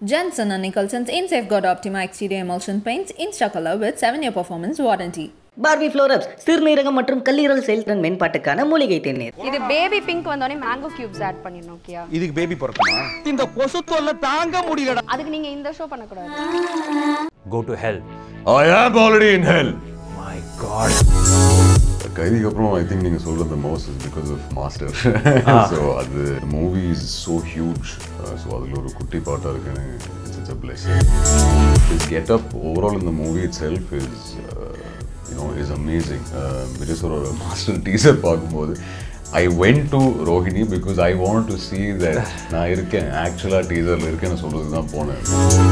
Jensen and Nicholson's in Safeguard Optima Exterior Emulsion Paints Instacolor with 7-year performance warranty. பார்பி ஃப்ளோரப்ஸ் சிறுநீரகம் மற்றும் கல்லீரல் செயல்திறன் மேம்பாட்டுக்கான மூலிகை தேநீர் இது பேபி பிங்க் வந்தோடனே மேங்கோ கியூப்ஸ் ஆட் பண்ணிடணும் ஓகேயா இதுக்கு பேபி பிறக்குமா இந்த கொசு தொல்லை தாங்க முடியலடா அதுக்கு நீங்க இந்த ஷோ பண்ணக்கூடாது go to hell. I am already in hell. My God. கைதிக்கு அப்புறம் ஐ திங்க் நீங்கள் சொல்கிறது most is because of Master so அது movie is so huge so அதில் ஒரு குட்டி பாட்டாக இருக்குன்னு it's it's a plus is get up overall இந்த movie itself is you know is amazing Vijay சாரோட மாஸ்டர் டீசர் பார்க்கும்போது I went to Rohini because I want to see that நான் இருக்கேன் ஆக்சுவலாக டீசரில் இருக்கேன்னு சொல்கிறது தான் போனேன்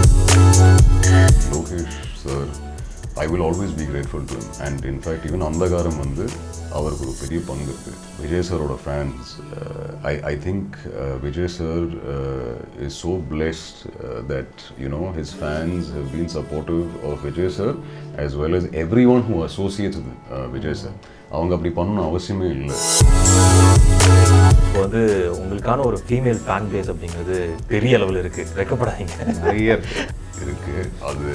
Lokesh sir I will always be grateful to him and in fact even Andhaghaaram வந்து அவருக்கு ஒரு பெரிய பங்கு இருக்குது விஜய் சாரோட fans I I think Vijay sir is so blessed that you know his fans have been supportive of Vijay sir as well as everyone who associates with Vijay sir அவங்க அப்படி பண்ணணும் அவசியமே இல்லை இப்போ வந்து உங்களுக்கான ஒரு ஃபீமேல் ஃபேன் பேஸ் அப்படிங்கிறது பெரிய அளவில் இருக்கு வெக்கப்படாதீங்க நிறைய இருக்கு அது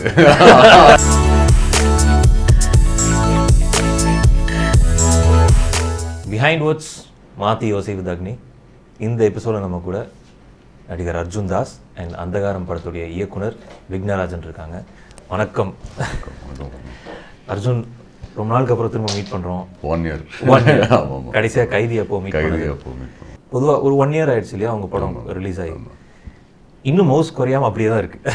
பிஹைண்ட் வேர்ட்ஸ் மாத்தி யோசி வித் அக்னி இந்த எபிசோடில் நம்ம கூட நடிகர் அர்ஜுன் தாஸ் அண்ட் அந்தகாரம் படத்துடைய இயக்குனர் விக்னராஜன் இருக்காங்க வணக்கம் அர்ஜுன் ரொம்ப நாளுக்கு அப்புறம் திரும்ப மீட் பண்ணுறோம் ஒன் இயர் ஒன் ஆமாம் ஆமாம் கடைசியாக கைதி அப்போ மீட் கைதி பண்ணது அப்போ meet பண்ணோம். பொதுவாக ஒரு ஒன் இயர் ஆயிடுச்சு இல்லையா அவங்க படம் ரிலீஸ் ஆகி இன்னும் மவுஸ் குறையாம அப்படியே தான் இருக்கு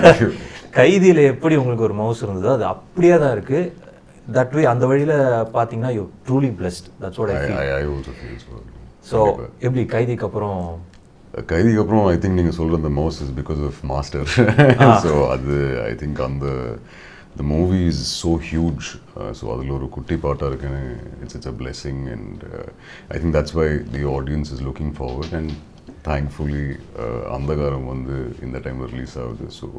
கைதியில் எப்படி உங்களுக்கு ஒரு மவுஸ் இருந்ததோ அது அப்படியே தான் இருக்கு தட் வே அந்த வழியில பார்த்தீங்கன்னா you truly blessed that's what I I- feel I- I also feel so. So எப்படி கைதிக்கு அப்புறம் கைதிக்கு அப்புறம் ஐ திங்க் நீங்கள் சொல்கிற அந்த most is because of Master so அது ஐ திங்க் அந்த the movie is so huge so அதில் ஒரு குட்டி பாட்டாக இருக்குன்னு it's it's a blessing and I think that's why the audience is looking forward and thankfully Andhaghaaram வந்து இந்த டைமில் ரிலீஸ் ஆகுது ஸோ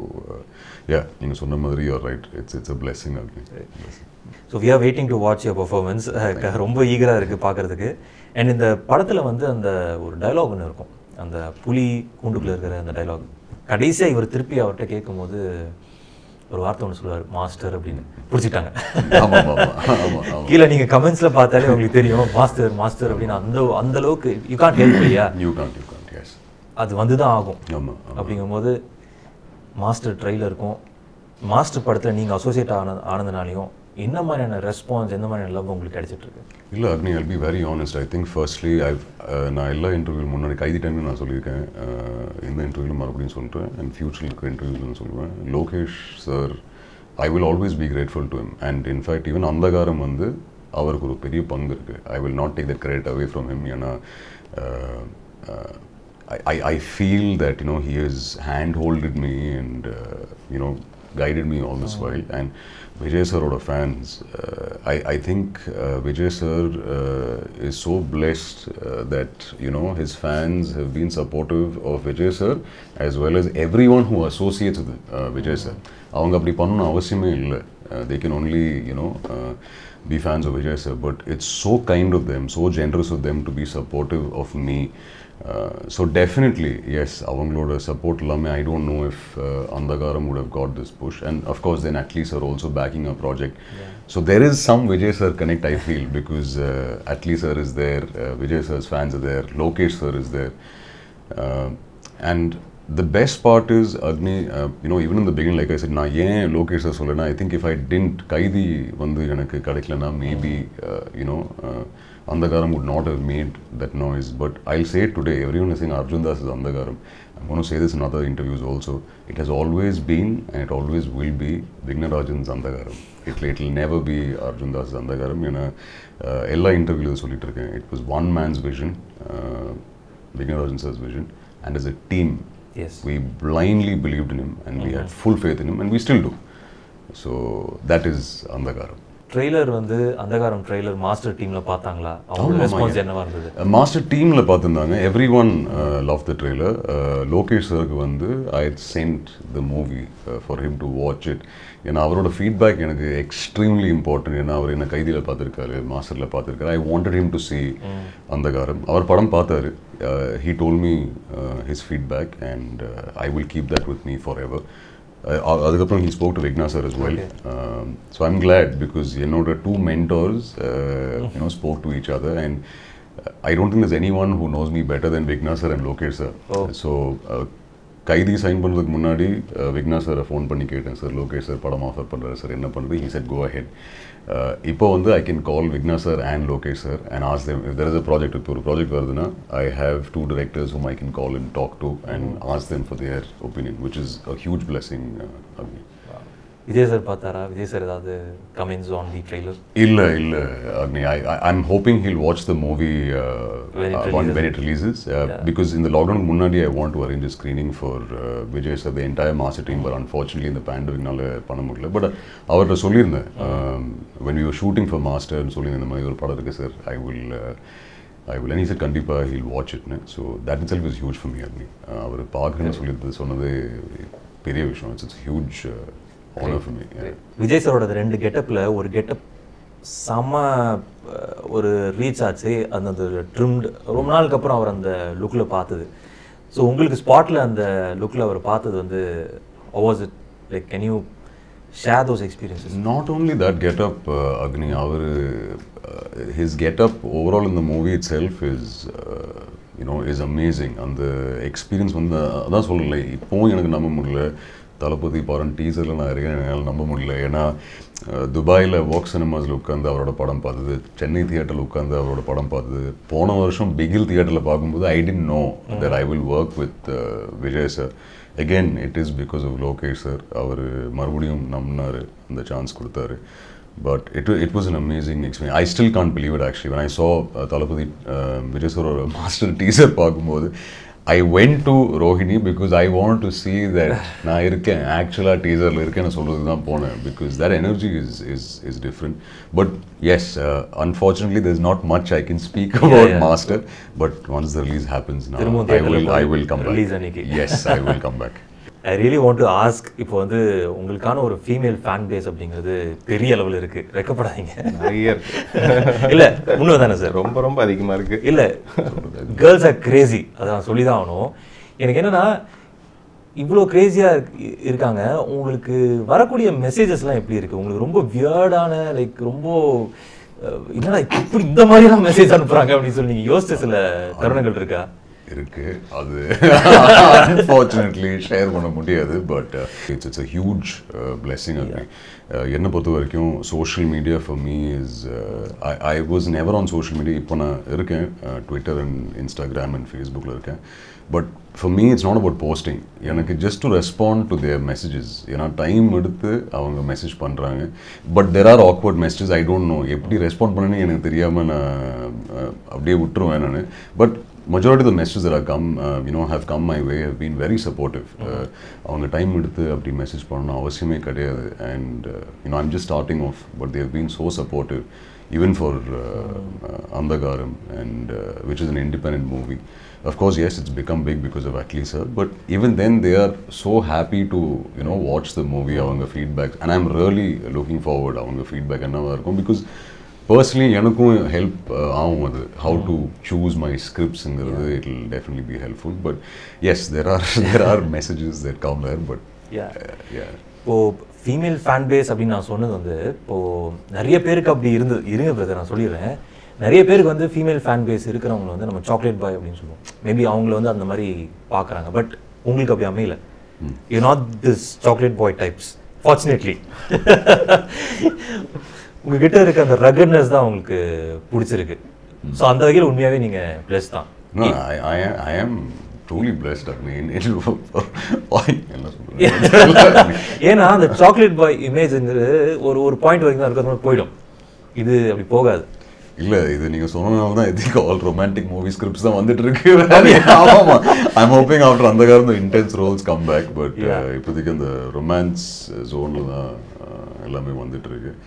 யா நீங்கள் சொன்ன மாதிரி you're right it's it's a blessing அப்படி so we are waiting to watch your performance ரொம்ப ஈகராக இருக்குது பார்க்கறதுக்கு அண்ட் இந்த படத்தில் வந்து அந்த ஒரு டயலாக் ஒன்று இருக்கும் அந்த புலி கூண்டுக்குள்ள இருக்கிற அந்த டயலாக் கடைசியாக இவர் திருப்பி அவர்கிட்ட கேட்கும்போது ஒரு வார்த்தை ஒன்று சொல்லுவார் மாஸ்டர் அப்படின்னு பிடிச்சிட்டாங்க ஆமாம் ஆமாம் ஆமாம் ஆமாம் கீழே நீங்க கமெண்ட்ஸ்ல பார்த்தாலே உங்களுக்கு தெரியும் மாஸ்டர் மாஸ்டர் அப்படின்னு அந்த அந்த அளவுக்கு யூ காண்ட் ஹெல்ப் இல்லையா you can't you can't yes அது வந்து தான் ஆகும் ஆமாம் ஆமாம் அப்படிங்கும்போது மாஸ்டர் ட்ரெயிலருக்கும் மாஸ்டர் படத்தில் நீங்கள் அசோசியேட் ஆன ஆனதுனாலையும் என்ன மாதிரியான ரெஸ்பான்ஸ் எந்த மாதிரியான லவ் உங்களுக்கு கிடைச்சிட்டு இருக்கு இல்லை Agni I'll be very honest I think firstly I நான் எல்லா இன்டர்வியூ முன்னாடி கைதி டைம்னு நான் சொல்லியிருக்கேன் அஹ், இந்த இன்டர்வியூவில் மறுபடியும் சொல்கிறேன் அண்ட் ஃபியூச்சரில் இருக்கிற இன்டர்வியூவில் சொல்லுவேன் Lokesh sir I will always be grateful to him and in fact even Andhaghaaram வந்து அவருக்கு ஒரு பெரிய பங்கு இருக்குது I will not take that credit away from him ஏன்னா uh, uh, I, I, I feel that you know he has hand-holded me and uh, you know guided me all this while and Vijay sir oda fans uh, I, I think uh, Vijay sir uh, is so blessed uh, that you know his fans have been supportive of Vijay sir as well as everyone who associates with uh, Vijay sir அவங்க அப்படி பண்ணணும் அவசியமே இல்லை they can only you know uh, be fans of Vijay sir but it's so kind of them so generous of them to be supportive of me uh, so definitely yes அவங்களோட support எல்லாமே I don't know if uh, Andagaram would have got this push and of course then at least are also backing our project so there is some Vijay sir connect I feel because uh, at least sir is there uh, Vijay sir's fans are there Lokesh sir is there uh, and the best part is Agni, uh, you know, even in the beginning, like I said, நான் ஏன் Lokesh sir சொல்லனா I think if I didn't Kaithi வந்து எனக்கு கிடைக்கலனா maybe you know Andhaghaaram would not have made that noise but I'll say it today everyone is saying Arjun Das is Andagaram I'm going to say this in other interviews also it has always been and it always will be Vignarajan's Andagaram it, it will never be Arjun Das Andagaram ஏன்னா uh, எல்லா இன்டர்வியூவில் சொல்லிட்டு இருக்கேன் it was one man's vision uh, Vignarajan sir's vision and as a team yes we blindly believed in him and we had full faith in him and we still do so that is andagaram trailer வந்து Andhaghaaram trailer master டீம்ல பார்த்தாங்களா அவங்க response என்னவா இருந்தது மாஸ்டர் டீமில் பார்த்துருந்தாங்க everyone love the trailer Lokesh சருக்கு வந்து I sent the movie for him to watch it ஏன்னா அவரோட ஃபீட்பேக் எனக்கு எக்ஸ்ட்ரீம்லி இம்பார்ட்டன்ட் ஏன்னா அவர் என்ன கைதியில் பார்த்துருக்காரு மாஸ்டரில் பார்த்துருக்காரு I wanted him to see Andhaghaaram அவர் படம் பார்த்தாரு he told me his feedback and I will keep that with me forever அதுக்கப்புறம் he spoke to Vigna sir as well so I'm glad because என்னோட two mentors you know spoke to each other and I don't think there's anyone who knows me better than Vigna sir and Lokesh sir. So, uh, Kaithi sign பண்ணுறதுக்கு முன்னாடி uh, Vigna சாரை phone பண்ணி கேட்டேன் sir Lokesh sir படம் offer பண்ணுறாரு sir என்ன பண்ணுறது he said go ahead இப்போ வந்து I can call Vigna sir and Lokesh sir and ask them there is a project இப்போ ஒரு ப்ராஜெக்ட் வருதுன்னா I have two directors whom I can call and talk to and ask them for their opinion which is a huge blessing அக்னி Vijay sir பார்த்தாரா Vijay sir ஏதாவது comments on the trailer இல்ல இல்ல Agni I I'm hoping he'll watch the movie When it one releases. When it releases because இந்த லாக்டவுனுக்கு முன்னாடி I want to arrange screening for Vijay sir the entire Master team but unfortunately இந்த பேண்டமிக்னால பண்ண முடியல but அவர்கிட்ட சொல்லியிருந்தேன் வென் யூ ஷூட்டிங் ஃபார் மாஸ்டர்னு சொல்லியிருந்தேன் இந்த மாதிரி ஒரு படம் இருக்குது sir I will I will and sir கண்டிப்பாக ஹில் வாட்ச் இட்னு so that itself is huge for me Agni அவர் பார்க்கணும்னு சொல்லியிருந்தது சொன்னது பெரிய விஷயம் it's it's huge honour for me Vijay சாரோட ரெண்டு கெட்டப்பில் ஒரு கெட்டப் செம அஹ், ஒரு ரீச் ஆச்சு அந்த அந்த ட்ரிம்டு ரொம்ப நாளுக்கு அப்புறம் அவர் அந்த லுக்கில் பார்த்தது ஸோ உங்களுக்கு ஸ்பாட்டில் அந்த லுக்கில் அவர் பார்த்தது வந்து was it like can you share those experiences Not only that get up, uh, Agni, our, uh, his get up overall in the movie itself is, uh, you know, is amazing. அந்த experience வந்து அதான் சொல்லலை இப்போவும் எனக்கு நம்ப முடியல தளபதி படம் டீசரில் நான் இருக்கேன் என்னால் நம்ப முடியல ஏன்னா துபாயில் வாக் சினிமாஸில் உட்காந்து அவரோட படம் பார்த்தது சென்னை தியேட்டரில் உட்காந்து அவரோட படம் பார்த்தது போன வருஷம் பிகில் தியேட்டரில் பார்க்கும்போது I didn't know that I will work with Vijay sir again it is because of Lokesh sir அவர் மறுபடியும் நம்பினார் அந்த சான்ஸ் கொடுத்தாரு but it it was an amazing experience I still can't believe it actually when I saw uh, Thalapathy uh, Vijay சாரோட master teaser பார்க்கும்போது I went to Rohini because I want to see that நான் இருக்கேன் ஆக்சுவலாக டீசரில் இருக்கேன்னு சொல்கிறது தான் போனேன் because that energy is is is different but yes unfortunately there's not much I can speak about yeah. master but once the release happens now திரும்பவும் I theatre ல will I போய் will come release back அன்னைக்கு. yes I will come back I really want to ask இப்போ வந்து உங்களுக்கான ஒரு female fan base அப்படிங்கிறது பெரிய அளவில் இருக்கு வெக்கப்படாதீங்க நிறைய இருக்கு இல்ல உண்மை தானே சார் ரொம்ப ரொம்ப அதிகமா இருக்கு இல்ல கேர்ள்ஸ் ஆர் கிரேசி அதை நான் சொல்லி தான் ஆகணும் எனக்கு என்னன்னா இவ்வளோ கிரேசியாக இருக்காங்க உங்களுக்கு வரக்கூடிய மெசேஜஸ்லாம் எப்படி இருக்கு உங்களுக்கு ரொம்ப வியர்டான லைக் ரொம்ப அஹ், என்னடா இப்படி இந்த மாதிரிலாம் மெசேஜ் அனுப்புறாங்க அப்படின்னு சொல்லி நீங்க யோசிச்ச சில தருணங்கள் இருக்கா இருக்கு அது அன்ஃபார்ச்சுனேட்லி ஷேர் பண்ண முடியாது but it's it's a huge blessing அது என்னை பொறுத்த வரைக்கும் social media for me is I was never on social media இப்போ நான் இருக்கேன் ட்விட்டர் அண்ட் இன்ஸ்டாகிராம் அண்ட் ஃபேஸ்புக்கில் இருக்கேன் but for me it's not about posting எனக்கு just to respond to their messages ஏன்னா டைம் எடுத்து அவங்க மெசேஜ் பண்ணுறாங்க but there are awkward messages I don't know எப்படி ரெஸ்பாண்ட் பண்ணணும்னு எனக்கு தெரியாமல் நான் uh, அப்படியே விட்டுருவேன் நான் but majority of the messages that have come, uh, you know, have come my way have been very supportive. Uh, அவங்க டைம் எடுத்து அப்படி மெசேஜ் பண்ணணும் அவசியமே கிடையாது and you know I'm just starting off but they've been so supportive even for Andhagaram and which is an independent movie Of course, yes, it's become big because of Atlee sir, but even then they are so happy to, you know, watch the movie, அவங்க feedback, and I'm really looking forward அவங்க feedback என்னவா இருக்கும் because personally எனக்கும் help ஆகும் அது how to choose my ஸ்கிரிப்ட்ஸுங்கிறது it will definitely be helpful but yes there are there are messages that come there but Yeah. இப்போ female fan base அப்படின்னு நான் சொன்னது வந்து இப்போ நிறைய பேருக்கு அப்படி இருந்து இருங்க பிரதர் நான் சொல்லிடுறேன் நிறைய பேருக்கு வந்து ஃபீமேல் ஃபேன் பேஸ் இருக்கிறவங்க வந்து நம்ம சாக்லேட் பாய் அப்படின்னு சொல்லுவோம் மேபி அவங்கள வந்து அந்த மாதிரி பார்க்குறாங்க பட் உங்களுக்கு அப்படி அமையல you not this chocolate boy types fortunately உங்ககிட்ட இருக்க அந்த ரகட்னஸ் தான் உங்களுக்கு பிடிச்சிருக்கு ஸோ அந்த வகையில் உண்மையாகவே நீங்கள் ப்ளஸ் தான் No, I, I, am- I am truly blessed. I mean, it, என்ன சொல்றது? ஏன்னா அந்த சாக்லேட் பாய் இமேஜ்ங்கிறது ஒரு ஒரு பாயிண்ட் வரைக்கும் தான் இருக்கிறது போயிடும் இது அப்படி போகாது இல்ல இது நீங்க சொன்னதுனால தான் ethical romantic movie scripts தான் வந்துட்டு இருக்கு ஆமாமா ஐம் ஹோப்பிங் ஆஃப்டர் அந்த காலம் intense roles come back but Yeah. இப்போதைக்கு அந்த ரொமான்ஸ் ஜோன்ல தான் uh, எல்லாமே வந்துட்டு இருக்கு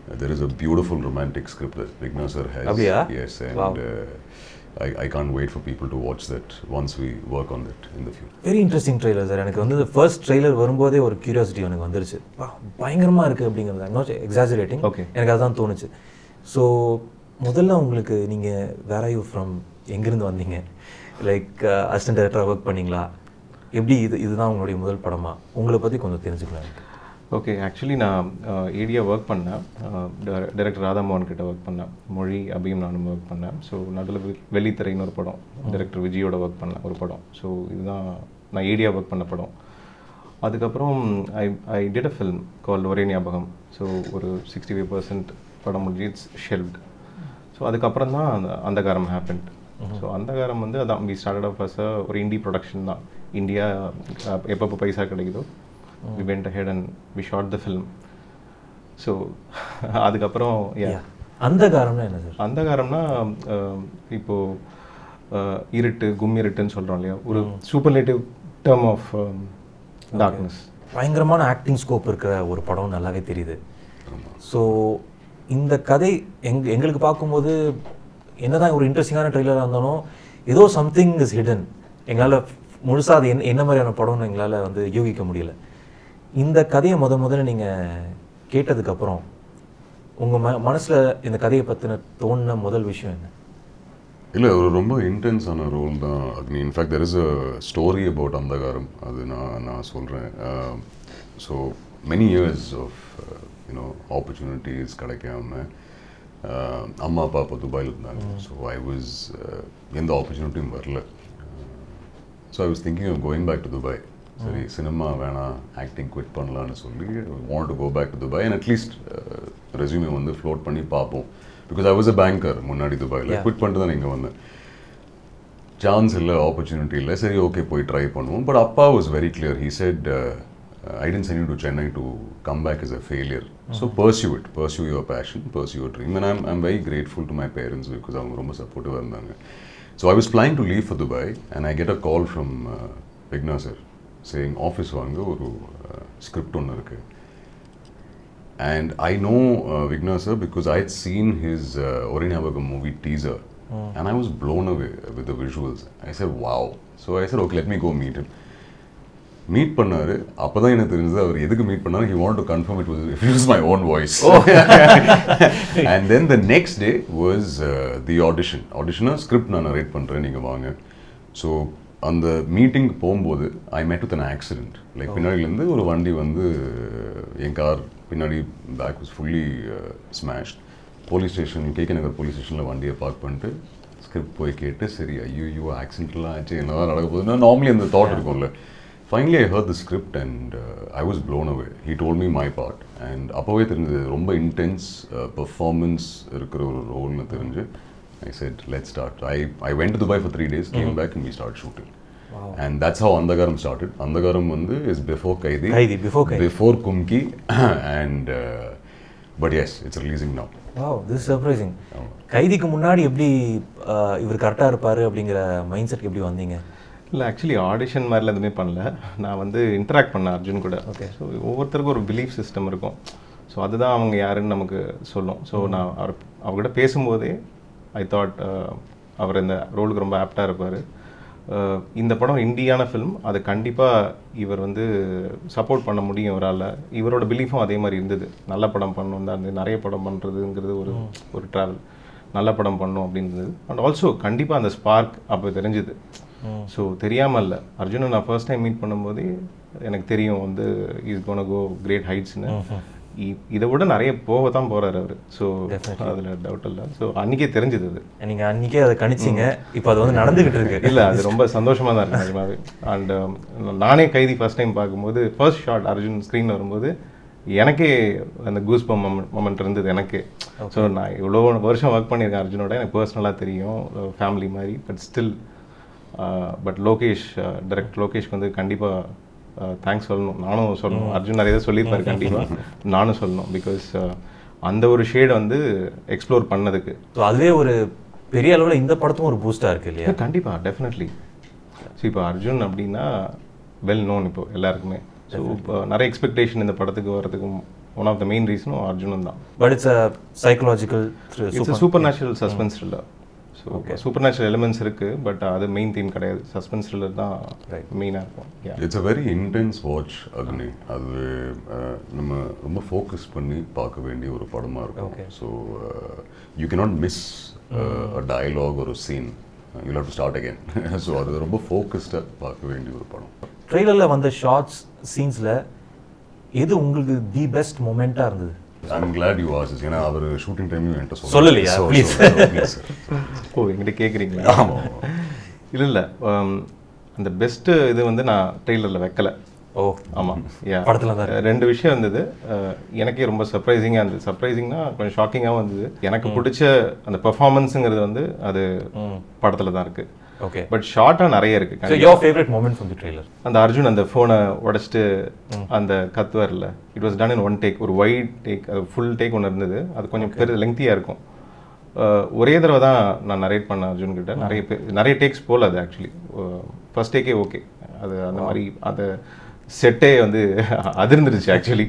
there is a beautiful romantic script that Vigna sir has. அப்படியா? Yes, and Wow. uh, I, I can't wait for people to watch that once we work on that in the future. Very interesting trailer sir எனக்கு வந்து first trailer வரும்போதே ஒரு curiosity எனக்கு வந்துருச்சு வா பயங்கரமாக இருக்குது அப்படிங்கிறது நாட் எக்ஸாஜரேட்டிங் Okay. எனக்கு அதுதான் தோணுச்சு ஸோ முதல்ல உங்களுக்கு நீங்கள் வேற யூ ஃப்ரம் எங்கேருந்து வந்தீங்க லைக் அசிஸ்டன்ட் டைரக்டராக ஒர்க் பண்ணீங்களா எப்படி இது இதுதான் உங்களுடைய முதல் படமா உங்களை பற்றி கொஞ்சம் தெரிஞ்சுக்கலாம் எனக்கு ஓகே ஆக்சுவலி நான் ஏடியா ஒர்க் பண்ணேன் டைரக்டர் ராதாமோகன் கிட்ட ஒர்க் பண்ணேன் மொழி அபியும் நானும் ஒர்க் பண்ணேன் ஸோ நடுவில் வெள்ளித்திரைன்னு ஒரு படம் டைரக்டர் விஜயோட ஒர்க் பண்ணேன் ஒரு படம் ஸோ இதுதான் நான் ஏடியா ஒர்க் பண்ண படம் அதுக்கப்புறம் ஐ ஐ டிட் அ ஃபில்ம் கால் ஒரே ஞாபகம் ஸோ ஒரு சிக்ஸ்டி ஃபைவ் பர்சன்ட் படம் முடிஞ்சு இட்ஸ் ஷெல்வ்ட் ஸோ அதுக்கப்புறம் தான் அந்த அந்தகாரம் ஹேப்பன் ஸோ அந்தகாரம் வந்து அதான் வி ஸ்டார்ட் ஆஃப் அஸ் ஒரு இண்டி ப்ரொடக்ஷன் தான் இந்தியா எப்பப்போ பைசா கிடைக்குதோ we went ahead and we shot the film so அதுக்கப்புறம் yeah. Yeah. அந்த காரணம்னா என்ன சார் அந்தகாரம்னா அஹ், இப்போ அஹ், இருட்டு கும்மிருட்டுன்னு சொல்கிறோம் இல்லையா ஒரு சூப்பர்லேட்டிவ் டேர்ம் ஆஃப் டார்க்னஸ் பயங்கரமான ஆக்டிங் ஸ்கோப் இருக்கிற ஒரு படம் நல்லாவே தெரியுது ஸோ இந்த கதை எங் எங்களுக்கு பார்க்கும்போது என்னதான் ஒரு இன்ட்ரெஸ்டிங்கான ட்ரெய்லராக இருந்தாலும் ஏதோ சம்திங் இஸ் ஹிடன் எங்களால் முழுசாக அது என்ன என்ன மாதிரியான படம்னு எங்களால் வந்து யூகிக்க முடியல இந்த கதையை முத முதல்ல நீங்கள் கேட்டதுக்கப்புறம் உங்கள் ம மனசில் இந்த கதையை பற்றின தோணுன முதல் விஷயம் என்ன இல்லை ஒரு ரொம்ப இன்டென்ஸான ரோல் தான் அக்னி in fact there is a story about Andhagaram அது நான் நான் சொல்கிறேன் so many years of you know opportunities கிடைக்காம uh, அம்மா அப்பா அப்போ துபாயில் இருந்தாங்க ஸோ ஐ வாஸ் எந்த ஆப்பர்ச்சுனிட்டியும் வரல so I was thinking of going back to Dubai சரி சினிமா வேணாம் ஆக்டிங் குவிட் பண்ணலான்னு சொல்லி want to go back to Dubai and at least resume வந்து ஃப்ளோட் பண்ணி பார்ப்போம் because I was a banker முன்னாடி துபாயில் Yeah. குவிட் பண்ணிட்டு தான் இங்கே வந்தேன் சான்ஸ் இல்லை ஆப்பர்ச்சுனிட்டி இல்லை சரி ஓகே போய் ட்ரை பண்ணுவோம் பட் அப்பா was very clear he said I didn't sent to Chennai to come back is a failure so pursue it pursue your passion pursue your dream and I'm I'm very grateful to my parents because அவங்க ரொம்ப சப்போர்ட்டிவாக இருந்தாங்க so I was plan to leave for Dubai and I get a call from Vigna sir saying office வாங்க ஒரு script ஒன்று இருக்குது And I know uh, Vigna sir because I had seen his uh, Orinabagam movie teaser and I was blown away with the visuals. I said, wow. So I said, okay, let me go meet him. Meet பண்ணாரு அப்பதான் எனக்கு தெரிஞ்சது அவர் எதுக்கு meet பண்ணாரு he want to confirm it was it was my own voice and then the next day was the audition ஆடிஷனா script நான் narrate பண்றேன் நீங்க வாங்க ஸோ அந்த மீட்டிங் போகும்போது I met with an accident like பின்னாடிலேருந்து ஒரு வண்டி வந்து என் கார் பின்னாடி back was fully smashed police station KK Nagar police ஸ்டேஷனில் வண்டியை பார்க் பண்ணிட்டு ஸ்கிரிப்ட் போய் கேட்டு சரி ஐயோ ஆக்சிடென்ட்லாம் ஆச்சு என்னதான் நடக்க போகுதுன்னா நார்மலி அந்த தாட் இருக்கும்ல finally I heard the script and I was blown away he told me my part and அப்போவே தெரிஞ்சது ரொம்ப இன்டென்ஸ் பெர்ஃபார்மன்ஸ் இருக்கிற ஒரு ரோல்னு தெரிஞ்சு I said let start I I went to Dubai for three days came back and we start shooting and that's how Andhagaram started Andhagaram வந்து is before Kaithi Kaithi, before Kaithi. Before Kumki and but yes it's releasing now wow this surprising கைதிக்கு முன்னாடி எப்படி ஆஹ், இவர் கரெக்டாக இருப்பார் அப்படிங்கிற mind செட்க்கு எப்படி வந்தீங்க இல்லை ஆக்சுவலி ஆடிஷன் மாதிரிலாம் எதுவுமே பண்ணல நான் வந்து இன்டராக்ட் பண்ணேன் அர்ஜுன் கூட ஓகே ஸோ ஒவ்வொருத்தருக்கும் ஒரு பிலீஃப் சிஸ்டம் இருக்கும் ஸோ அதுதான் அவங்க யாருன்னு நமக்கு சொல்லும் ஸோ நான் அவர் அவர்கிட்ட பேசும்போதே ஐ தாட் அவர் இந்த ரோலுக்கு ரொம்ப ஆப்டாக இருப்பார் இந்த படம் இந்தியான ஃபிலிம் அது கண்டிப்பாக இவர் வந்து சப்போர்ட் பண்ண முடியும் இவரால் இவரோட பிலீஃபும் அதே மாதிரி இருந்தது நல்ல படம் பண்ணணும் தான் இருந்தது நிறைய படம் பண்ணுறதுங்கிறது ஒரு ஒரு ட்ராவல் நல்ல படம் பண்ணும் அப்படின்றது அண்ட் ஆல்சோ கண்டிப்பாக அந்த ஸ்பார்க் அப்போ தெரிஞ்சுது ஸோ தெரியாமல் இல்லை அர்ஜுனை நான் ஃபர்ஸ்ட் டைம் மீட் பண்ணும்போதே எனக்கு தெரியும் வந்து இஸ் கோன கோ கிரேட் ஹைட்ஸ்னு இதை விட நிறைய போக தான் போகிறாரு அவர் ஸோ அதில் டவுட் இல்லை ஸோ அன்றைக்கே தெரிஞ்சது அது நீங்க அன்னைக்கே அதை கணிச்சிங்க இப்போ அது வந்து நடந்துகிட்டு இருக்கு இல்லை அது ரொம்ப சந்தோஷமாக தான் இருக்கு நிஜமாவே அண்ட் நானே கைதி ஃபர்ஸ்ட் டைம் பார்க்கும்போது ஃபர்ஸ்ட் ஷாட் அர்ஜுன் ஸ்க்ரீன் வரும்போது எனக்கே அந்த கூஸ் பம் மொமெண்ட் இருந்தது எனக்கு ஸோ நான் இவ்வளோ வருஷம் ஒர்க் பண்ணியிருக்கேன் அர்ஜுனோட எனக்கு பர்சனலாக தெரியும் ஃபேமிலி மாதிரி but still but Lokesh direct லோகேஷ்க்கு வந்து கண்டிப்பாக தேங்க்ஸ் சொல்லணும் நானும் சொல்லணும் அர்ஜுன் நிறைய சொல்லியிருப்பாரு கண்டிப்பாக நானும் சொல்லணும் பிகாஸ் அந்த ஒரு ஷேட் வந்து எக்ஸ்ப்ளோர் பண்ணதுக்கு ஸோ அதுவே ஒரு பெரிய அளவில் இந்த படத்தும் ஒரு பூஸ்டாக இருக்கு இல்லையா கண்டிப்பாக டெஃபினெட்லி ஸோ இப்போ அர்ஜுன் அப்படின்னா வெல் நோன் இப்போ எல்லாருக்குமே ஸோ நிறைய எக்ஸ்பெக்டேஷன் இந்த படத்துக்கு வரதுக்கும் ஒன் ஆஃப் த மெயின் ரீசனும் அர்ஜுனன் தான் but it's a psychological it's supernatural suspense thriller so supernatural elements இருக்கு பட் அது மெயின் தீம் கிடையாது சஸ்பென்ஸ் த்ரில்லர் தான் மெயினாக இருக்கும் Yeah. It's a very intense watch அக்னி அது அஹ், நம்ம ரொம்ப ஃபோக்கஸ் பண்ணி பார்க்க வேண்டிய ஒரு படமாக இருக்கும் so you cannot miss a dialogue ஒரு scene you have to start again so அது ரொம்ப ஃபோக்கஸ்டாக பார்க்க வேண்டிய ஒரு படம் ட்ரெய்லரில் வந்த ஷார்ட்ஸ் சீன்ஸில் எது உங்களுக்கு தி பெஸ்ட் மொமெண்ட்டாக இருந்தது ஐம் கிளாட் யூ வாஸ் ஏன்னா அவர் ஷூட்டிங் டைம் என்கிட்ட சொல்லல. சொல்லலையா? So, Please. so, please, sir. ஓ என்கிட்ட கேட்குறீங்களா இல்லை இல்லை அந்த பெஸ்ட்டு இது வந்து நான் ட்ரெய்லரில் வைக்கல ஓ ஆமாம் யா படத்துல தான் ரெண்டு விஷயம் இருந்தது அஹ், எனக்கே ரொம்ப சர்ப்ரைசிங்காக இருந்தது சர்ப்ரைசிங்னா கொஞ்சம் ஷாக்கிங்காகவும் இருந்தது எனக்கு பிடிச்ச அந்த பெர்ஃபார்மன்ஸுங்கிறது வந்து அது படத்தில் தான் இருக்குது ஓகே பட் ஷார்ட்டாக நிறைய இருக்குது so your favourite moment from the trailer அந்த அர்ஜுன் அந்த ஃபோனை உடச்சிட்டு அந்த கத்துவார்ல it was done in one take ஒரு வைட் டேக் அது ஃபுல் டேக் ஒன்று இருந்தது அது கொஞ்சம் பெரு லெங்க்தியாக இருக்கும் அஹ், ஒரே தடவை தான் நான் நரேட் பண்ணேன் அர்ஜுன் கிட்ட நிறைய பேர் நிறைய டேக்ஸ் போகல அது ஆக்சுவலி ஃபர்ஸ்ட் டேக்கே ஓகே அது அந்த மாதிரி அந்த செட்டே வந்து அதிர்ந்துருச்சு ஆக்சுவலி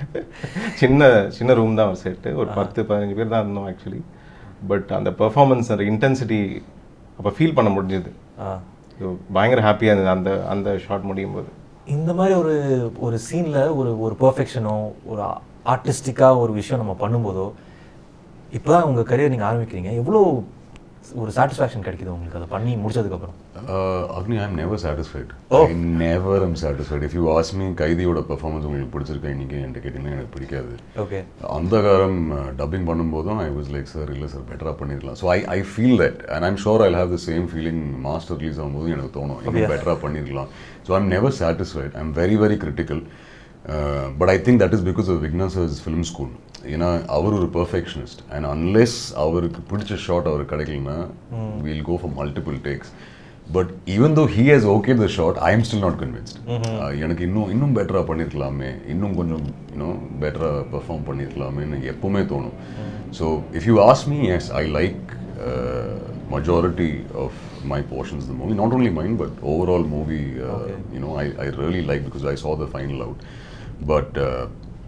சின்ன சின்ன ரூம் தான் ஒரு செட்டு ஒரு பத்து பதினஞ்சு பேர் தான் இருந்தோம் ஆக்சுவலி பட் அந்த பெர்ஃபார்மன்ஸ் அந்த இன்டென்சிட்டி அப்போ ஃபீல் பண்ண முடிஞ்சது So, பயங்கர ஹாப்பியாக இருந்தது அந்த அந்த ஷாட் முடியும் போது இந்த மாதிரி ஒரு ஒரு சீனில் ஒரு ஒரு பெர்ஃபெக்ஷனோ ஒரு ஆர்டிஸ்டிக்காக ஒரு விஷயம் நம்ம பண்ணும்போதோ இப்போ தான் உங்கள் கரியர் நீங்கள் ஆரம்பிக்கிறீங்க எவ்வளோ ஒரு சாட்டிஸ்ஃபேக்ஷன் கிடைக்குது உங்களுக்கு அதை பண்ணி முடிச்சதுக்கப்புறம் Uh, Agni, I'm never satisfied. I never am satisfied. If you ask me, கைதியோட பெர்ஃபார்மன்ஸ் உங்களுக்கு பிடிச்சிருக்கா இன்னைக்கு என்கிட்ட கேட்டீங்கன்னா எனக்கு பிடிக்காது ஓகே அந்த காரம் டப்பிங் பண்ணும்போதும் ஐ வாஸ் லைக் சார் இல்லை சார் பெட்டராக பண்ணிருக்கலாம் so I I feel that and I'm sure I have the same feeling Master release ஆகும்போது எனக்கு தோணும் இன்னும் பெட்டராக பண்ணிருக்கலாம் so I'm never satisfied I'm very very critical but I think that is because of விக்னஸ் film school ஏன்னா அவர் ஒரு பெர்ஃபெக்ஷனிஸ்ட் அண்ட் அன்லெஸ் அவருக்கு பிடிச்ச ஷாட் அவருக்கு கிடைக்கலனா we'll go for multiple takes but even though he has okay the shot I am still not convinced எனக்கு இன்னும் இன்னும் பெட்டராக பண்ணியிருக்கலாமே இன்னும் கொஞ்சம் இன்னும் பெட்டராக பெர்ஃபார்ம் பண்ணியிருக்கலாமேன்னு எப்பவுமே தோணும் so if you ask me yes I like majority of my portions of the movie not only mine but overall movie uh, you know I, I really like because I saw the final out but uh,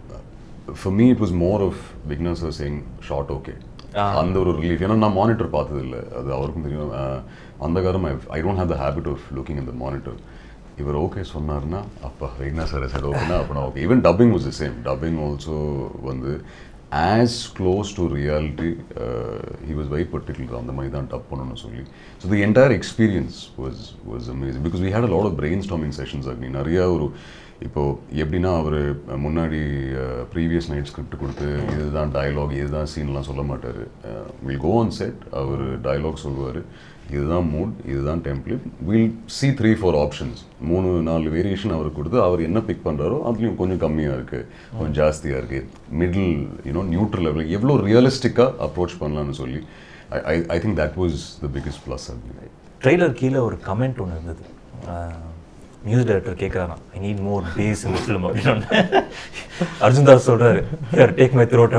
for me it was more of Vigna sir saying shot okay அந்த ஒரு relief ஏன்னா நான் monitor பார்த்தது இல்லை அது அவருக்கும் தெரியும் அஹ், Andhagaram I don't have the habit of looking இந்த மானிட்டர் இவர் ஓகே சொன்னார்னா அப்பா விக்னா சார் சார் ஓகேனா அப்படின்னா okay even dubbing was the same dubbing also வந்து as close to reality he was very particular அந்த மாதிரி தான் டப் பண்ணணும்னு சொல்லி so the entire experience was was amazing because we had a lot of brainstorming sessions அக்னி நிறையா ஒரு இப்போ எப்படின்னா அவர் முன்னாடி ப்ரீவியஸ் நைட் ஸ்கிரிப்ட் கொடுத்து இதுதான் டயலாக் இதுதான் சீன்லாம் சொல்ல மாட்டார் வில் கோ ஆன் செட் அவர் டயலாக் சொல்லுவார் இதுதான் மூட் இதுதான் template we'll see three four options மூணு நாலு வேரியேஷன் அவர் கொடுத்து அவர் என்ன பிக் பண்ணுறாரோ அதுலேயும் கொஞ்சம் கம்மியாக இருக்குது கொஞ்சம் ஜாஸ்தியாக இருக்குது மிடில் யூனோ நியூட்ரல் லெவல் எவ்வளோ ரியலிஸ்டிக்காக அப்ரோச் பண்ணலாம்னு சொல்லி I I think that was the biggest plus அப்படி ட்ரெய்லர் கீழே ஒரு கமெண்ட் ஒன்று இருந்தது மியூசிக் டைரக்டர் கேட்குறாராம் ஐ நீட் மோர் பேஸ் இந்த ஃபிலிம் அப்படின்னு அர்ஜுன் தாஸ் சொல்கிறாரு டேக் மை த்ரோட்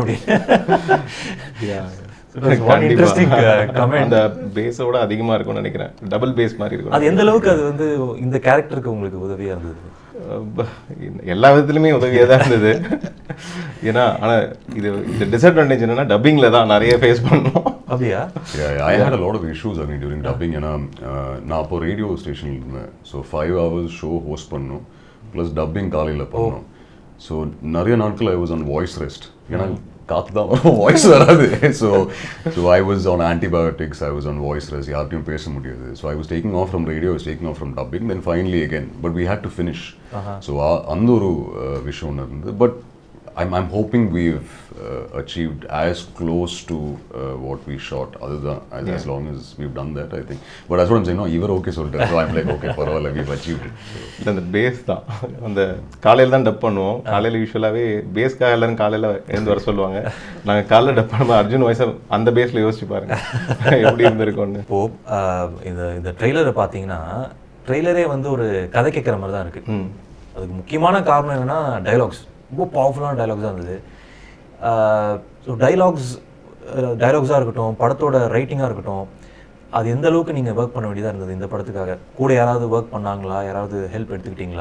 அப்படின்னு இன்ட்ரெஸ்டிங் கமெண்ட் அந்த பேஸோட அதிகமா இருக்கும்னு நினைக்கிறேன் டபுள் பேஸ் மாதிரி இருக்கும் அது எந்த அளவுக்கு அது வந்து இந்த கேரக்டருக்கு உங்களுக்கு உதவியாக இருந்தது அஹ் ப- எல்லா விதத்துலையுமே உதவியாக தான் இருந்தது ஏன்னா ஆனா இது இந்த டிஸ்அட்வான்டேஜ் என்னன்னா டப்பிங்ல தான் நிறைய ஃபேஸ் பண்ணோம் அப்படியா Yeah, I had a lot of issues I mean, during dubbing ஏன்னா uh, நான் அப்போ ரேடியோ ஸ்டேஷனில் இருந்தேன் so five hours show host பண்ணோம் ப்ளஸ் டப்பிங் காலையில் பண்ணோம் ஸோ நிறைய நாட்கள் I was on voice rest ஏன்னா காற்று தான் வரும் வாய்ஸ் வராது so so I was on antibiotics I was on voice rest யார்ட்டையும் பேச முடியாது so I was taking off from radio was taking off from dubbing then finally again but we had to finish so அந்த ஒரு uh, விஷயம் ஒன்று இருந்தது but I'm, I'm hoping we've uh, achieved as close to uh, what we shot other than as, as long as we've done that I think but that's what I'm saying no you were okay so, so I'm like okay பரவாயில்ல we've achieved it so. இல்ல, அந்த base தான் அந்த காலையில தான் dub பண்ணுவோம் காலையில யூஸ்வலாகவே பேஸ்க்காக எல்லாரும் காலையில எழுந்து வர சொல்லுவாங்க நாங்க காலைல டப் பண்ணும்போது அர்ஜுன் வயசை அந்த பேஸ்ல யோசிச்சு பாருங்க எப்படி இருந்திருக்கும்னு இப்போ ஆஹ், இந்த இந்த ட்ரெய்லரை பார்த்தீங்கன்னா ட்ரெய்லரே வந்து ஒரு கதை கேட்குற மாதிரி தான் இருக்கு அதுக்கு முக்கியமான காரணம் என்னன்னா டைலாக்ஸ் ரொம்ப பவர்ஃபுல்லான டைலாக்ஸ் தான் இருந்தது ஸோ டைலாக்ஸ் டைலாக்ஸாக இருக்கட்டும் படத்தோட ரைட்டிங்காக இருக்கட்டும் அது எந்த அளவுக்கு நீங்கள் ஒர்க் பண்ண வேண்டியதாக இருந்தது இந்த படத்துக்காக கூட யாராவது ஒர்க் பண்ணாங்களா யாராவது ஹெல்ப் எடுத்துக்கிட்டீங்களா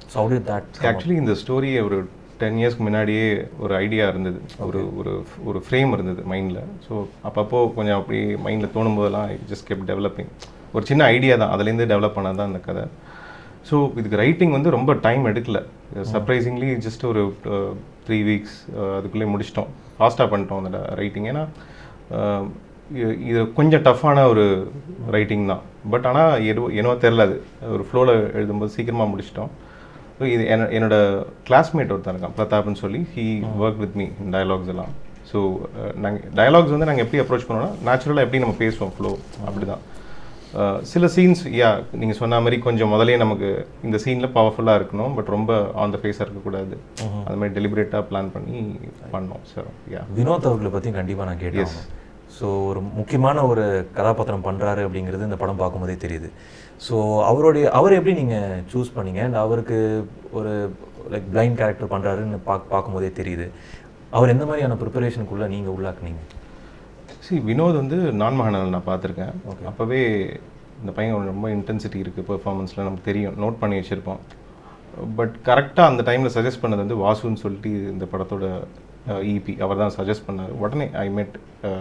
so how did that come up? Actually இந்த ஸ்டோரி ஒரு டென் இயர்ஸ்க்கு முன்னாடியே ஒரு ஐடியா இருந்தது ஒரு ஒரு ஒரு ஃப்ரேம் இருந்தது மைண்டில் ஸோ அப்பப்போ கொஞ்சம் அப்படி மைண்டில் தோணும் போதெல்லாம் ஜஸ்ட் கெப் டெவலப்பிங் ஒரு சின்ன ஐடியா தான் அதுலேருந்து டெவலப் பண்ணது தான் இந்த கதை ஸோ இதுக்கு ரைட்டிங் வந்து ரொம்ப டைம் எடுக்கல சர்ப்ரைசிங்லி ஜஸ்ட் ஒரு த்ரீ வீக்ஸ் அதுக்குள்ளே முடிச்சிட்டோம் ஃபாஸ்ட்டாக பண்ணிட்டோம் அந்த ரைட்டிங் ஏன்னா அஹ், இ- இது கொஞ்சம் டஃப்பான ஒரு ரைட்டிங் தான் பட் ஆனால் எது என்னவோ தெரில அது ஒரு ஃப்ளோவில் எழுதும்போது சீக்கிரமாக முடிச்சிட்டோம் ஸோ இது என்ன என்னோட கிளாஸ்மேட் ஒருத்தன் இருக்கான் பிரதாப்னு சொல்லி he work with me dialogues எல்லாம் ஸோ நாங்கள் டயலாக்ஸ் வந்து நாங்கள் எப்படி அப்ரோச் பண்ணோம்னா நேச்சுரலாக எப்படி நம்ம பேசுவோம் ஃப்ளோ அப்படி தான் சில சீன்ஸ் யா நீங்கள் சொன்ன மாதிரி கொஞ்சம் முதல்லயே நமக்கு இந்த சீனில் பவர்ஃபுல்லாக இருக்கணும் பட் ரொம்ப ஆன் த ஃபேஸாக இருக்கக்கூடாது அது மாதிரி டெலிபரேட்டாக பிளான் பண்ணி பண்ணோம் சார் யா வினோத் அவர்களை பற்றி கண்டிப்பாக நான் கேட்டேன் ஸோ ஒரு முக்கியமான ஒரு கதாபாத்திரம் பண்ணுறாரு அப்படிங்கிறது இந்த படம் பார்க்கும்போதே தெரியுது ஸோ அவருடைய அவர் எப்படி நீங்கள் சூஸ் பண்ணீங்க அண்ட் அவருக்கு ஒரு லைக் பிளைண்ட் கேரக்டர் பண்ணுறாருன்னு பார்க்க பார்க்கும்போதே தெரியுது அவர் எந்த மாதிரியான ப்ரிப்பரேஷனுக்குள்ளே நீங்கள் உள்ளாக்குனீங்க சி வினோத் வந்து நான் மகானல் நான் பார்த்துருக்கேன் அப்போவே இந்த பையன் ரொம்ப இன்டென்சிட்டி இருக்குது பெர்ஃபார்மன்ஸில் நமக்கு தெரியும் நோட் பண்ணி வச்சுருப்போம் பட் கரெக்டாக அந்த டைமில் சஜஸ்ட் பண்ணது வந்து வாசுன்னு சொல்லிட்டு இந்த படத்தோட இபி அவர் தான் சஜஸ்ட் பண்ணார் உடனே ஐ மெட்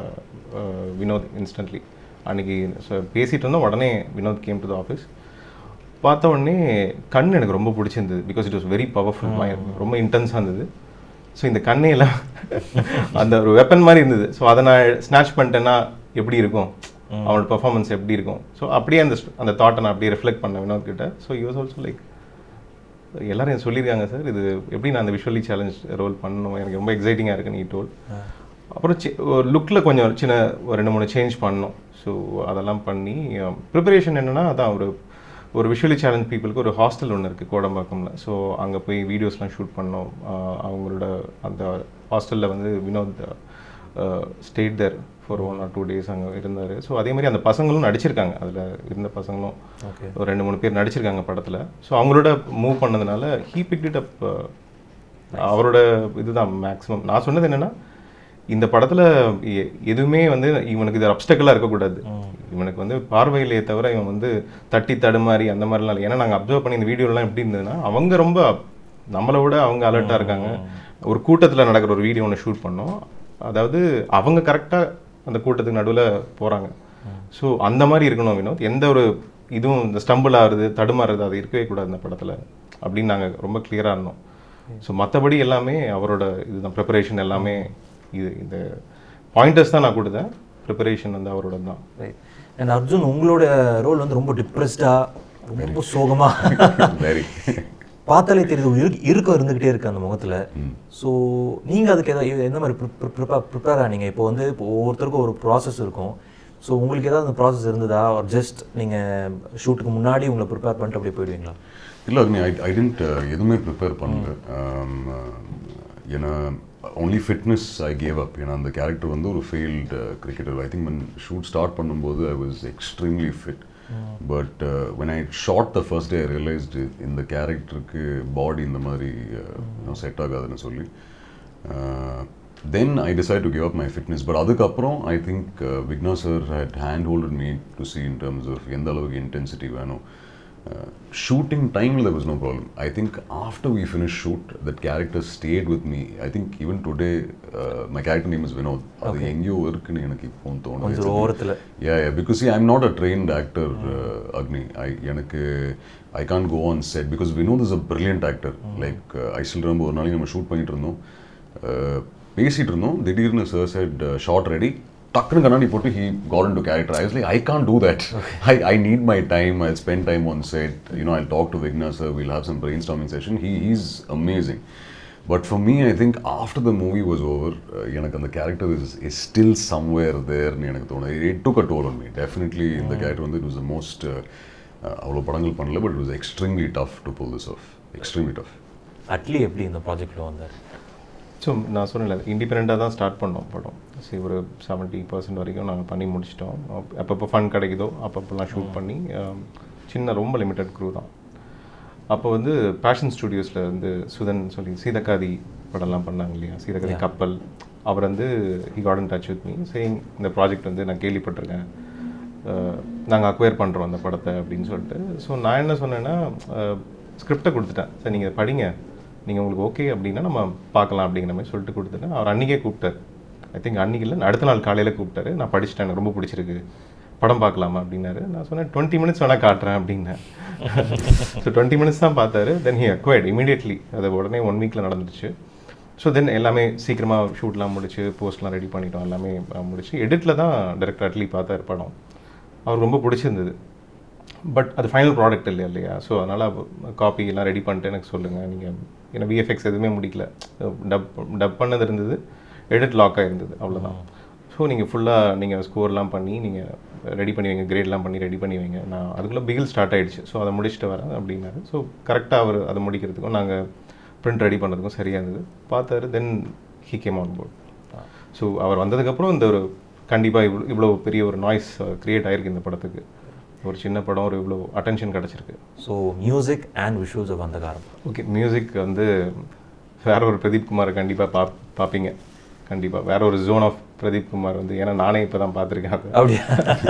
வினோத் இன்ஸ்டன்ட்லி அன்னைக்கு so பேசிட்டு இருந்தோம் உடனே Vinoth came to the office பார்த்த உடனே கண் எனக்கு ரொம்ப பிடிச்சிருந்தது because it was very powerful ரொம்ப இன்டென்ஸாக இருந்தது ஸோ இந்த கண்ணே எல்லாம் அந்த ஒரு வெப்பன் மாதிரி இருந்தது ஸோ அதை நான் ஸ்நாச் பண்ணிட்டேன்னா எப்படி இருக்கும் அவனோட பெர்ஃபார்மன்ஸ் எப்படி இருக்கும் ஸோ அப்படியே அந்த st- அந்த தாட்டை நான் அப்படியே ரிஃப்ளெக்ட் பண்ணேன் வினோத் கிட்ட ஸோ யூஸ் ஆல்சோ லைக் எல்லாரும் எனக்கு சொல்லியிருக்காங்க சார் இது எப்படி நான் அந்த விஷுவலி சேலஞ்ச் ரோல் பண்ணணும் எனக்கு ரொம்ப எக்ஸைட்டிங்காக இருக்கு நீ டோல் அப்புறம் சி- ஒரு லுக்கில் கொஞ்சம் சின்ன ஒரு ரெண்டு மூணு சேஞ்ச் பண்ணோம் ஸோ அதெல்லாம் பண்ணி ப்ரிப்பரேஷன் என்னென்னா அதான் ஒரு ஒரு விஷுவலி சேலஞ்ச் பீப்புளுக்கு ஒரு ஹாஸ்டல் ஒன்று இருக்குது கோடம்பாக்கம்ல ஸோ அங்கே போய் வீடியோஸ்லாம் ஷூட் பண்ணோம் அஹ் அவங்களோட அந்த ஹாஸ்டலில் வந்து Vinoth stayed there for one or two days அங்கே இருந்தார் ஸோ அதே மாதிரி அந்த பசங்களும் நடிச்சிருக்காங்க அதில் இருந்த பசங்களும் ஒரு ரெண்டு மூணு பேர் நடிச்சிருக்காங்க படத்தில் ஸோ அவங்களோட மூவ் பண்ணதுனால ஹீ பிக் இட் அப் அவரோட இதுதான் மேக்ஸிமம் நான் சொன்னது என்னன்னா இந்த படத்துல எ- எதுவுமே வந்து இவனுக்கு இது அப்டக்கலாக இருக்கக்கூடாது இவனுக்கு வந்து பார்வையிலேயே தவிர இவன் வந்து தட்டி தடுமாறி அந்த மாதிரிலாம் இல்லை ஏன்னா நாங்கள் அப்சர்வ் பண்ணி இந்த வீடியோலாம் எப்படி இருந்ததுன்னா அவங்க ரொம்ப நம்மளை விட அவங்க அலர்ட்டாக இருக்காங்க ஒரு கூட்டத்தில் நடக்கிற ஒரு வீடியோ ஒன்று ஷூட் பண்ணோம் அதாவது அவங்க கரெக்டாக அந்த கூட்டத்துக்கு நடுவில் போகிறாங்க ஸோ அந்த மாதிரி இருக்கணும் வினோத் எந்த ஒரு இதுவும் இந்த ஸ்டம்பிள் ஆகுறது தடுமாறுறது அது இருக்கவே கூடாது இந்த படத்தில் அப்படின்னு நாங்கள் ரொம்ப கிளியராக இருந்தோம் ஸோ மற்றபடி எல்லாமே அவரோட இதுதான் ப்ரிப்பரேஷன் எல்லாமே இது இந்த பாயிண்டர்ஸ் தான் நான் கொடுத்தேன் ப்ரிப்பரேஷன் வந்து அவரோட தான் ரைட் அண்ட் அர்ஜுன் உங்களோட ரோல் வந்து ரொம்ப டிப்ரெஸ்டாக ரொம்ப சோகமாக வெரி பார்த்தாலே தெரியுது ஒரு இருக்கு இருக்கம் இருந்துகிட்டே இருக்கு அந்த முகத்துல ஸோ நீங்க அதுக்கு ஏதாவது எந்த மாதிரி ப்ரிப்பேர் ஆனீங்க இப்போ வந்து இப்போ ஒவ்வொருத்தருக்கும் ஒரு ப்ராசஸ் இருக்கும் ஸோ உங்களுக்கு ஏதாவது அந்த ப்ராசஸ் இருந்ததா ஒரு ஜஸ்ட் நீங்க ஷூட்டுக்கு முன்னாடி உங்களை ப்ரிப்பேர் பண்ணிட்டு அப்படியே போயிடுவீங்களா இல்லை அக்னி ஐ ஐ டென்ட் எதுவுமே ப்ரிப்பேர் பண்ணல Um, uh, ஏன்னா only fitness I gave up ஏன்னா அந்த கேரக்டர் வந்து ஒரு failed cricketer I think man shoot start பண்ணும்போது I was extremely fit but when I shot the first day I realised இந்த கேரக்டருக்கு பாடி இந்த மாதிரி செட் ஆகாதுன்னு சொல்லி then I decide to give up my fitness but அதுக்கப்புறம் I think Vigna sir had hand holded me to see in terms of எந்த அளவுக்கு intensity வேணும் ஷூட்டிங் டைமில் there was no problem I think after we finished shoot that character stayed with me I think even today my character name is Vinod அது எங்கேயோ இருக்குன்னு எனக்கு இப்போ தோணுது கொஞ்சம் ஓரத்துல. Yeah yeah because I am not a trained actor Agni I எனக்கு I can go on set because Vinod is a brilliant actor like I still ரொம்ப ஒரு நாளைக்கு நம்ம ஷூட் பண்ணிட்டு இருந்தோம் Uh, பேசிட்டு இருந்தோம் திடீர்னு சார் சைட் ஷார்ட் ரெடி டக்குனு கண்ணாடி போட்டு he got into character I like I can do that I I need my time I spend time on set you know I talk to Vigna sir will have some brain storming session he is amazing but for me I think after the movie was over எனக்கு அந்த character is is still somewhere தேர்னு எனக்கு தோணுது it took a toll on me definitely இந்த character வந்து it was the most அவ்வளோ படங்கள் பண்ணல but it was extremely tough to pull this off extremely tough அட்லி எப்படி இந்த ப்ராஜெக்ட்ல வந்தார் ஸோ நான் சொன்னல இண்டிபெண்ட்டாக தான் ஸ்டார்ட் பண்ணோம் படம் சரி ஒரு செவன்ட்டி பர்சன்ட் வரைக்கும் நாங்கள் பண்ணி முடிச்சிட்டோம் அப்~ அப்பப்போ ஃபன் கிடைக்குதோ அப்பப்போலாம் ஷூட் பண்ணி ஆம், சின்ன ரொம்ப லிமிட்டட் க்ரூ தான் அப்போ வந்து பேஷன் ஸ்டுடியோஸில் வந்து சுதன் சொல்லி சீதக்காதி படம்லாம் பண்ணாங்க இல்லையா சீதக்காதி கப்பல் அவர் வந்து he got in touch with me saying இந்த ப்ராஜெக்ட் வந்து நான் கேள்விப்பட்டிருக்கேன் நாங்கள் அக்வயர் பண்ணுறோம் அந்த படத்தை அப்படின்னு சொல்லிட்டு ஸோ நான் என்ன சொன்னேன்னா ஸ்கிரிப்டை கொடுத்துட்டேன் சார் நீங்கள் படிங்க நீங்கள் உங்களுக்கு ஓகே அப்படின்னா நம்ம பார்க்கலாம் அப்படிங்கிற மாதிரி சொல்லிட்டு கொடுத்துட்டேன் அவர் அன்றைக்கே கூப்பிட்டார் ஐ திங்க் அன்றைக்கி இல்லை அடுத்த நாள் காலையில் கூப்பிட்டாரு நான் படிச்சிட்டேன் எனக்கு ரொம்ப பிடிச்சிருக்கு படம் பார்க்கலாமா அப்படின்னாரு நான் சொன்னேன் டுவெண்ட்டி மினிட்ஸ் வேணால் காட்டுறேன் அப்படின்னேன் ஸோ டுவெண்ட்டி மினிட்ஸ் தான் பார்த்தாரு தென் ஹி அக்வைர்ட் இமீடியட்லி அது உடனே ஒன் வீக்கில் நடந்துருச்சு ஸோ தென் எல்லாமே சீக்கிரமாக ஷூட்லாம் முடிச்சு போஸ்ட்லாம் ரெடி பண்ணிட்டோம் எல்லாமே அஹ், முடிச்சு எடிட்டில் தான் டேரக்டர் அட்லி பார்த்தார் படம் அவருக்கு ரொம்ப பிடிச்சிருந்தது பட் அது ஃபைனல் ப்ராடக்ட் இல்லை இல்லையா ஸோ அதனால் காப்பி எல்லாம் ரெடி பண்ணிட்டு எனக்கு சொல்லுங்கள் நீங்கள் ஏன்னா விஎஃப்எக்ஸ் எதுவுமே முடிக்கல டப் டப் பண்ணது இருந்தது எடிட் லாக் ஆயிருந்தது அவ்வளோதான் ஸோ நீங்கள் ஃபுல்லாக நீங்கள் ஸ்கோர்லாம் பண்ணி நீங்கள் ரெடி பண்ணி வைங்க கிரேட்லாம் பண்ணி ரெடி பண்ணி வைங்க நான் அதுக்குள்ளே பிகில் ஸ்டார்ட் ஆயிடுச்சு ஸோ அதை முடிச்சுட்டு வரேன் அப்படின்னாரு ஸோ கரெக்டாக அவர் அதை முடிக்கிறதுக்கும் நாங்கள் பிரிண்ட் ரெடி பண்ணுறதுக்கும் சரியாக இருந்தது பார்த்தாரு then he came on board so அவர் வந்ததுக்கப்புறம் இந்த ஒரு கண்டிப்பாக இவ்வளோ இவ்வளோ பெரிய ஒரு நாய்ஸ் க்ரியேட் ஆயிருக்கு இந்த படத்துக்கு ஒரு சின்ன படம் ஒரு இவ்வளோ அட்டென்ஷன் கிடச்சிருக்கு so music and visuals of Andhaghaaram okay music வந்து வேற ஒரு பிரதீப் குமாரை கண்டிப்பாக பா பார்ப்பீங்க கண்டிப்பாக வேற ஒரு ஜோன் ஆஃப் பிரதீப் குமார் வந்து ஏன்னா நானே இப்போ தான் பார்த்துருக்கேன் அது அப்படியா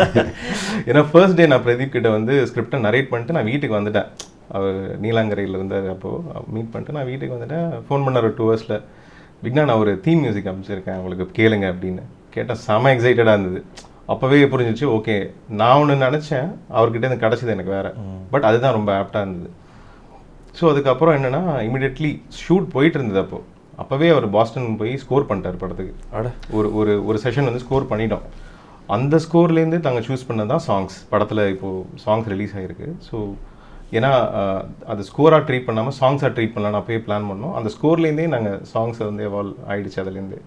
ஏன்னா ஃபர்ஸ்ட் டே நான் பிரதீப் கிட்ட வந்து ஸ்கிரிப்டை நரேட் பண்ணிட்டு நான் வீட்டுக்கு வந்துட்டேன் அவர் நீலாங்கரையில் இருந்தார் அப்போது மீட் பண்ணிட்டு நான் வீட்டுக்கு வந்துட்டேன் ஃபோன் பண்ணார் ஒரு டூ ஹவர்ஸில் விக்னா நான் ஒரு தீம் மியூசிக் அமைச்சிருக்கேன் உங்களுக்கு கேளுங்க அப்படின்னு கேட்டால் செம எக்ஸைட்டடாக இருந்தது அப்போவே புரிஞ்சிச்சு ஓகே நான் ஒன்று நினச்சேன் அவர்கிட்ட இருந்து கிடச்சிது எனக்கு வேறு பட் அதுதான் ரொம்ப ஆப்டாக இருந்தது ஸோ அதுக்கப்புறம் என்னென்னா இமிடியட்லி ஷூட் போயிட்டு இருந்தது அப்போ அப்போவே அவர் பாஸ்டன் போய் ஸ்கோர் பண்ணிட்டார் படத்துக்கு அட ஒரு ஒரு ஒரு செஷன் வந்து ஸ்கோர் பண்ணிட்டோம் அந்த ஸ்கோர்லேருந்து தாங்க சூஸ் பண்ணது தான் சாங்ஸ் படத்தில் இப்போது சாங்ஸ் ரிலீஸ் ஆகிருக்கு ஸோ ஏன்னா அஹ், அது ஸ்கோராக ட்ரீட் பண்ணாமல் சாங்ஸாக ட்ரீட் பண்ணலாம்னு அப்போயே பிளான் பண்ணோம் அந்த ஸ்கோர்லேருந்தே நாங்கள் சாங்ஸை வந்து எவால்வ் ஆயிடுச்சு அதுலேருந்து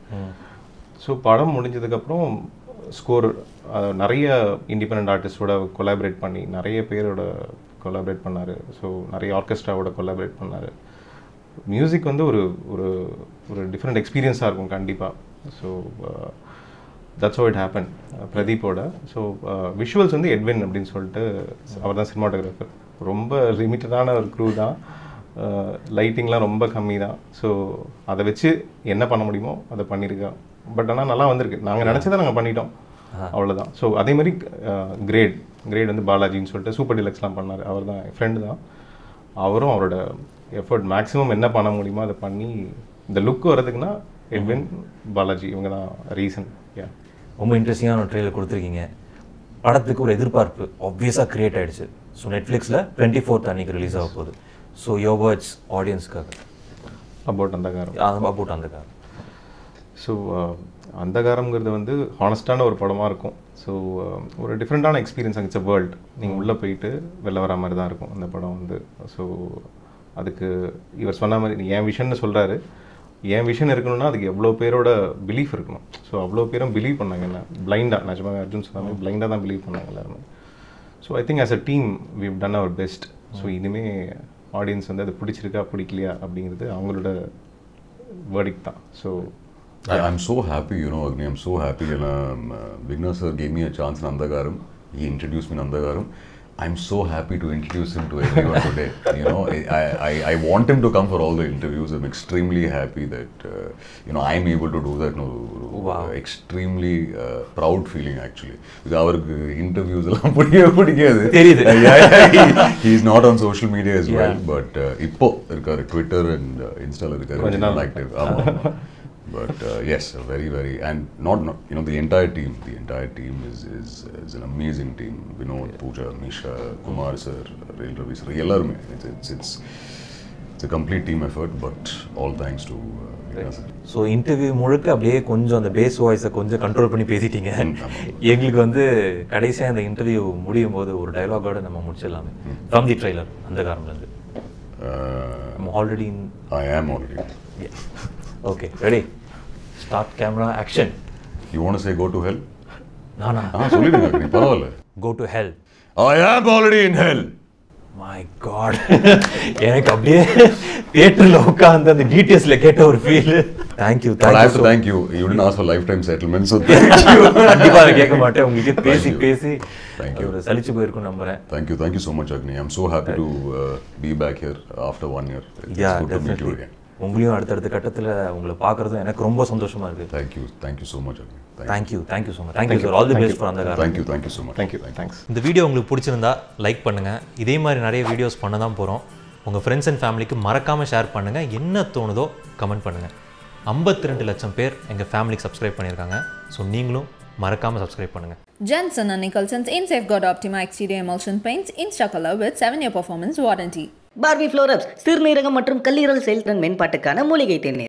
ஸோ படம் முடிஞ்சதுக்கப்புறம் ஸ்கோர் நிறைய இண்டிபெண்ட் ஆர்டிஸ்டோட கொலாபரேட் பண்ணி நிறைய பேரோட கொலாபரேட் பண்ணார் ஸோ நிறைய ஆர்கெஸ்ட்ராவோட கொலாபரேட் பண்ணார் மியூசிக் வந்து ஒரு ஒரு ஒரு டிஃப்ரெண்ட் எக்ஸ்பீரியன்ஸாக இருக்கும் கண்டிப்பாக so that's how it happened பிரதீப்போட ஸோ விஷுவல்ஸ் வந்து எட்வின் அப்படின்னு சொல்லிட்டு அவர் தான் சினிமாட்டோகிராஃபர் ரொம்ப லிமிட்டடான ஒரு க்ரூ தான் லைட்டிங்லாம் ரொம்ப கம்மி தான் ஸோ அதை வச்சு என்ன பண்ண முடியுமோ அதை பண்ணியிருக்கோம் பட் ஆனால் நல்லா வந்திருக்கு நாங்கள் நினச்சதை நாங்கள் பண்ணிட்டோம் அவ்வளோதான் ஸோ அதே மாதிரி கிரேட் கிரேட் வந்து பாலாஜின்னு சொல்லிட்டு சூப்பர் டிலக்ஸ்லாம் பண்ணார் அவர் தான் என் ஃப்ரெண்டு தான் அவரும் அவரோட எஃபர்ட் மேக்ஸிமம் என்ன பண்ண முடியுமோ அதை பண்ணி இந்த லுக் வர்றதுக்குன்னா எட்வின் பாலாஜி இவங்க தான் ரீசன் யா ரொம்ப இன்ட்ரெஸ்டிங்கான ஒரு ட்ரெயிலர் கொடுத்துருக்கீங்க படத்துக்கு ஒரு எதிர்பார்ப்பு ஆப்வியஸாக கிரியேட் ஆயிடுச்சு ஸோ நெட்ஃப்ளிக்ஸில் டுவெண்ட்டி ஃபோர்த் அன்னைக்கு ரிலீஸ் ஆக போகுது ஸோ யோ வேர்ட்ஸ் ஆடியன்ஸ்க்காக அபவுட் அந்த காரம் அபவுட் அந்த கார் ஸோ அந்தகாரம்ங்கிறது வந்து ஹானஸ்டான ஒரு படமாக இருக்கும் ஸோ ஒரு டிஃப்ரெண்ட்டான எக்ஸ்பீரியன்ஸ் அங்கே இட்ஸ் வேர்ல்ட் நீங்கள் உள்ளே போயிட்டு வெளில வர மாதிரி தான் இருக்கும் அந்த படம் வந்து ஸோ அதுக்கு இவர் சொன்ன மாதிரி நீ என் விஷன்னு சொல்கிறாரு என் விஷன் இருக்கணும்னா அதுக்கு எவ்வளோ பேரோட பிலீஃப் இருக்கணும் ஸோ அவ்வளோ பேரும் பிலீவ் பண்ணாங்க என்ன பிளைண்டாக நிஜமாவே அர்ஜுன் சொன்ன மாதிரி பிளைண்டாக தான் பிலீவ் பண்ணாங்க எல்லாருமே so I think as a team we've done our best so இனிமே ஆடியன்ஸ் வந்து அது பிடிச்சிருக்கா பிடிக்கலையா அப்படிங்கிறது அவங்களோட வேர்டிக் தான் so I, I'm so happy, you know, Agni. I'm so happy. And um, uh, Vigna sir gave me a chance in Andagaram. He introduced me in Andagaram. I'm so happy to introduce him to everyone today. You know, I, I, I want him to come for all the interviews. I'm extremely happy that, uh, you know, I'm able to do that. No, Wow. extremely uh, proud feeling actually. Because அவருக்கு interviews எல்லாம் பிடிக்கவே பிடிக்காது தெரியுது. He is not on social media as well Yeah. But இப்போ இருக்காரு Twitter and இன்ஸ்டால இருக்காரு கொஞ்ச நாள் ஆக்டிவ் ஆமாம் but uh, yes a very very and not, not you know the entire team the entire team is is, is an amazing team vinod pooja misha kumar sir rail ravi sir எல்லாருமே it's it's it's it's a complete team effort but all thanks to uh, Vigna sir. So interview முழுக்க அப்படியே கொஞ்சம் அந்த base வாய்ஸை கொஞ்சம் control பண்ணி பேசிட்டீங்க எங்களுக்கு வந்து கடைசியாக அந்த இன்டர்வியூ முடியும் போது ஒரு டைலாகோட நம்ம முடிச்சிடலாமே ஃப்ரம் தி ட்ரைலர் அந்த காரணம்லேருந்து uh, நம்ம already I am already okay ready start camera action you want to say go to hell நானா ஆ சொல்லிடுங்க அக்னி, பரவாயில்ல go to hell I am already in hell my god எனக்கு அப்படியே தியேட்டரில் உட்காந்து அந்த டீட்டெயில்ஸில் கேட்ட ஒரு feel thank you but I have to thank you thank you you didn't ask for lifetime settlement so thank you கண்டிப்பா அதை கேட்க மாட்டேன் உங்களுக்கு பேசி Thank you. பேசி Thank you. ஒரு சலிச்சு போயிருக்கும் நம்புறேன் Thank you, thank you so much, Agni. I'm so happy to uh, be back here after one year. It's yeah good to meet you definitely again. உங்களையும் அடுத்தடுத்த கட்டத்தில் உங்களை பார்க்கறதும் எனக்கு ரொம்ப சந்தோஷமா இருக்கு Thank you, thank you so much, Agni. Thank, thank you thank you so much thank you sir all the best for அந்த you. காரணம் thank you, thank you so much. Thank you thanks இந்த வீடியோ உங்களுக்கு பிடிச்சிருந்தா லைக் பண்ணுங்கள் இதே மாதிரி நிறைய வீடியோஸ் பண்ண தான் போகிறோம் உங்கள் ஃப்ரெண்ட்ஸ் அண்ட் ஃபேமிலிக்கு மறக்காமல் ஷேர் பண்ணுங்கள் என்ன தோணுதோ கமெண்ட் பண்ணுங்கள் 52 லட்சம் பேர் எங்கள் ஃபேமிலிக்கு சப்ஸ்கிரைப் பண்ணியிருக்காங்க ஸோ நீங்களும் மறக்காமல் சப்ஸ்கிரைப் பண்ணுங்கள் Jensen and Nicholson's in Safeguard Optima Exterior Emulsion Paints Instacolor with 7-year performance warranty. பார்பி ஃப்ளோரப்ஸ் சிறுநீரகம் மற்றும் கல்லீரல் செயல்திறன் மேம்பாட்டுக்கான மூலிகை தேநீர்